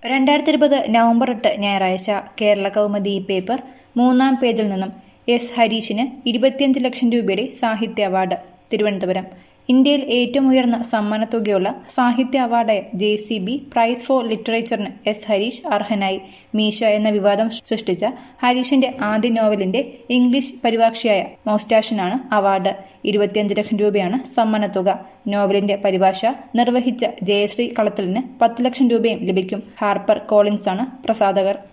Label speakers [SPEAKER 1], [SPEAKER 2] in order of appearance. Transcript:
[SPEAKER 1] രണ്ടായിരത്തി ഇരുപത് നവംബർ എട്ട് ഞായറാഴ്ച കേരള കൗമുദി ഈ പേപ്പർ മൂന്നാം പേജിൽ നിന്നും എസ് ഹരീഷിന് ഇരുപത്തിയഞ്ച് ലക്ഷം രൂപയുടെ സാഹിത്യ അവാർഡ് തിരുവനന്തപുരം ഇന്ത്യയിൽ ഏറ്റവും ഉയർന്ന സമ്മാനത്തുകയുള്ള സാഹിത്യ അവാർഡായ J C B prize for ലിറ്ററേച്ചറിന് എസ് ഹരീഷ് അർഹനായി മീശ എന്ന വിവാദം സൃഷ്ടിച്ച ഹരീഷിന്റെ ആദ്യ നോവലിന്റെ ഇംഗ്ലീഷ് പരിഭാഷയായ മോസ്റ്റാഷിനാണ് അവാർഡ് ഇരുപത്തിയഞ്ച് ലക്ഷം രൂപയാണ് സമ്മാനത്തുക നോവലിന്റെ പരിഭാഷ നിർവഹിച്ച ജയശ്രീ കളത്തലിന് പത്ത് ലക്ഷം രൂപയും ലഭിക്കും ഹാർപ്പർ കോളിൻസാണ് പ്രസാധകർ